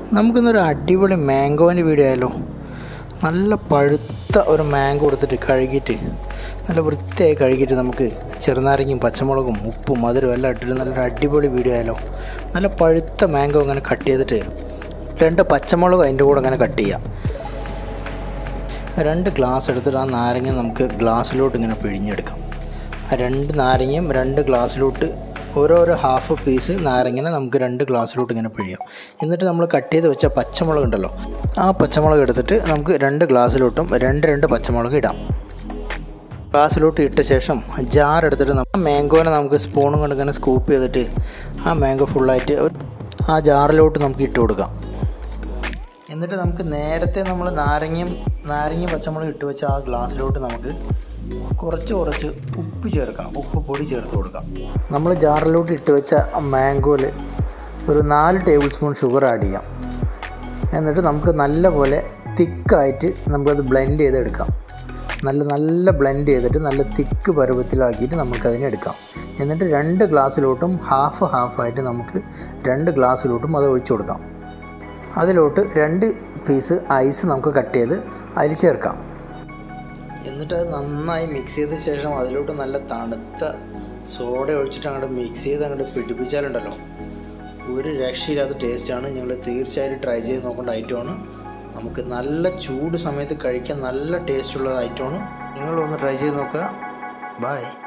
നമുക്കിന്നൊരു അടിപൊളി മാംഗോൻ്റെ വീഡിയോ ആയാലോ നല്ല പഴുത്ത ഒരു മാംഗോ എടുത്തിട്ട് കഴുകിയിട്ട് നല്ല വൃത്തിയായി കഴുകിയിട്ട് നമുക്ക് ചെറുനാരങ്ങയും പച്ചമുളകും ഉപ്പും മധുരവും എല്ലാം ഇട്ടിട്ട് നല്ലൊരു അടിപൊളി വീഡിയോ ആയാലോ നല്ല പഴുത്ത മാംഗോ അങ്ങനെ കട്ട് ചെയ്തിട്ട് രണ്ട് പച്ചമുളക് അതിൻ്റെ കൂടെ അങ്ങനെ കട്ട് ചെയ്യാം രണ്ട് ഗ്ലാസ് എടുത്തിട്ട് ആ നാരങ്ങ നമുക്ക് ഗ്ലാസ്സിലോട്ട് ഇങ്ങനെ പിഴിഞ്ഞെടുക്കാം ആ രണ്ട് നാരങ്ങയും രണ്ട് ഗ്ലാസ്സിലോട്ട് ഓരോരോ ഹാഫ് പീസ് നാരങ്ങനെ നമുക്ക് രണ്ട് ഗ്ലാസ്സിലോട്ട് ഇങ്ങനെ പിഴിയാം എന്നിട്ട് നമ്മൾ കട്ട് ചെയ്ത് വെച്ച പച്ചമുളക് ഉണ്ടല്ലോ ആ പച്ചമുളക് എടുത്തിട്ട് നമുക്ക് രണ്ട് ഗ്ലാസ്സിലോട്ടും രണ്ട് രണ്ട് പച്ചമുളക് ഇടാം ഗ്ലാസ്സിലോട്ട് ഇട്ട ശേഷം ജാർ എടുത്തിട്ട് നമ്മൾ മാംഗോനെ നമുക്ക് സ്പൂണും കൊണ്ട് ഇങ്ങനെ സ്കൂപ്പ് ചെയ്തിട്ട് ആ മാംഗോ ഫുള്ളായിട്ട് ആ ജാറിലോട്ട് നമുക്ക് ഇട്ട് കൊടുക്കാം എന്നിട്ട് നമുക്ക് നേരത്തെ നമ്മൾ നാരങ്ങയും നാരങ്ങയും പച്ചമുളക് ഇട്ട് വെച്ച ആ ഗ്ലാസ്സിലോട്ട് നമുക്ക് കുറച്ച് കുറച്ച് ഉപ്പ് ചേർക്കാം ഉപ്പ് പൊടി ചേർത്ത് കൊടുക്കാം നമ്മൾ ജാറിലോട്ട് ഇട്ട് വെച്ച മാംഗോയിൽ ഒരു നാല് ടേബിൾ സ്പൂൺ ഷുഗർ ആഡ് ചെയ്യാം എന്നിട്ട് നമുക്ക് നല്ലപോലെ തിക്കായിട്ട് നമുക്കത് ബ്ലെൻഡ് ചെയ്തെടുക്കാം നല്ല നല്ല ബ്ലെൻഡ് ചെയ്തിട്ട് നല്ല തിക്ക് പരുവത്തിലാക്കിയിട്ട് നമുക്കതിനെ എടുക്കാം എന്നിട്ട് രണ്ട് ഗ്ലാസ്സിലോട്ടും ഹാഫ് ഹാഫായിട്ട് നമുക്ക് രണ്ട് ഗ്ലാസ്സിലോട്ടും അത് ഒഴിച്ചു കൊടുക്കാം അതിലോട്ട് രണ്ട് പീസ് ഐസ് നമുക്ക് കട്ട് ചെയ്ത് അതിൽ ചേർക്കാം എന്നിട്ട് അത് നന്നായി മിക്സ് ചെയ്ത ശേഷം അതിലോട്ട് നല്ല തണുത്ത സോഡ ഒഴിച്ചിട്ട് അങ്ങോട്ട് മിക്സ് ചെയ്ത് അങ്ങോട്ട് പിടിപ്പിച്ചാലുണ്ടല്ലോ ഒരു രക്ഷയില്ലാത്ത ടേസ്റ്റാണ് നിങ്ങൾ തീർച്ചയായിട്ടും ട്രൈ ചെയ്ത് നോക്കേണ്ട ഐറ്റമാണ് നമുക്ക് നല്ല ചൂട് സമയത്ത് കഴിക്കാൻ നല്ല ടേസ്റ്റുള്ള ഐറ്റമാണ് നിങ്ങളൊന്ന് ട്രൈ ചെയ്ത് നോക്കുക ബൈ